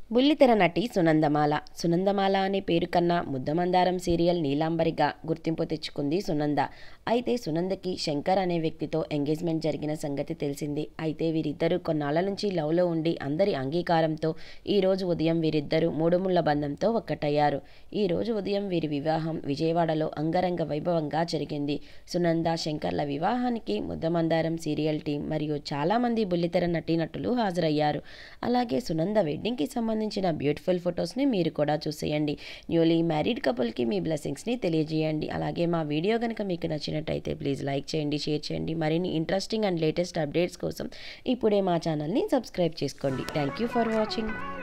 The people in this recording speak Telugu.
బుల్లితెర నటి సునందమాల సునందమాల అనే పేరు కన్నా ముద్దమందారం సీరియల్ నీలాంబరిగా గుర్తింపు తెచ్చుకుంది సునంద అయితే సునందకి శంకర్ అనే వ్యక్తితో ఎంగేజ్మెంట్ జరిగిన సంగతి తెలిసింది అయితే వీరిద్దరూ కొన్నాళ్ల నుంచి లవ్లో ఉండి అందరి అంగీకారంతో ఈరోజు ఉదయం వీరిద్దరూ మూడుముళ్ల బంధంతో ఒక్కటయ్యారు ఈ రోజు ఉదయం వీరి వివాహం విజయవాడలో అంగరంగ వైభవంగా జరిగింది సునంద శంకర్ల వివాహానికి ముద్దమందారం సీరియల్ టీం మరియు చాలామంది బుల్లితెర నటీనటులు హాజరయ్యారు అలాగే సునంద వెడ్డింగ్కి సంబంధించిన బ్యూటిఫుల్ ఫొటోస్ని మీరు కూడా చూసేయండి న్యూలీ మ్యారీడ్ కపుల్కి మీ బ్లెస్సింగ్స్ని తెలియజేయండి అలాగే మా వీడియో కనుక మీకు నచ్చినట్టయితే ప్లీజ్ లైక్ చేయండి షేర్ చేయండి మరిన్ని ఇంట్రెస్టింగ్ అండ్ లేటెస్ట్ అప్డేట్స్ కోసం ఇప్పుడే మా ఛానల్ని సబ్స్క్రైబ్ చేసుకోండి థ్యాంక్ యూ ఫర్ వాచింగ్